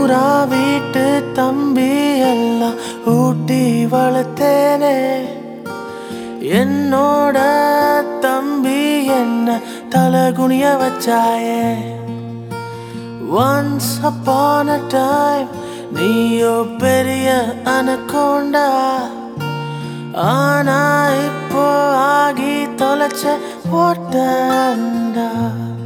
ஊரா வீட்டு தம்பி எல்லாம் ஊட்டி வளர்த்தேனே என்னோட தம்பி என்ன தலகுனிய வச்சாயே ஒன்ஸ் upon a time நீயோ பெரிய அனக்கோண்டா ஆனா இப்போ ஆகி தொலைச்ச ஓட்டண்டா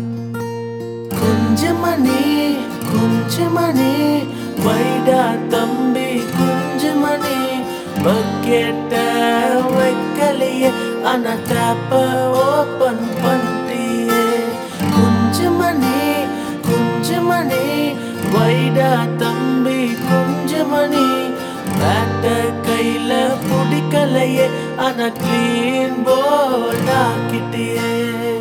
குஞ்சுமணி குஞ்சுமணி வைடா தம்பி குஞ்சுமணி பக்கெட்ட வைக்கலையே ஆனா டேப்ப ஓப்பன் பண்ணிட்டியே குஞ்சுமணி குஞ்சுமணி வைடா தம்பி குஞ்சுமணி பேட்ட கையில பிடிக்கலையே ஆனா கிளீன் போல்ட் ஆக்கிட்டியே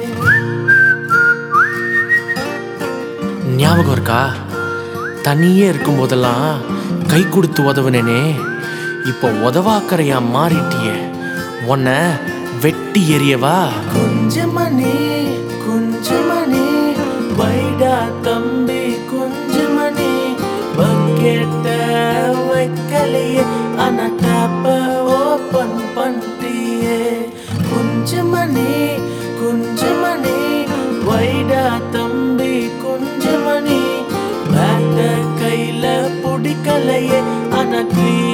ஞாபகம் இருக்கா தனியே இருக்கும் போதெல்லாம் கை கொடுத்து உதவுனேனே இப்போ உதவாக்கறையா மாறிட்டியே உன்னை வெட்டி எறியவா குஞ்சமணி குஞ்சமணி வைடா தம்பி குஞ்சமணி பக்கெட்ட வைக்கலையே ஆனா டாப்ப ஓப்பன் பண்ணிட்டியே குஞ்சமணி குஞ்சமணி வைடா தம்பி குஞ்சமணி பேட்ட கையில பிடிக்கலையே ஆனா clean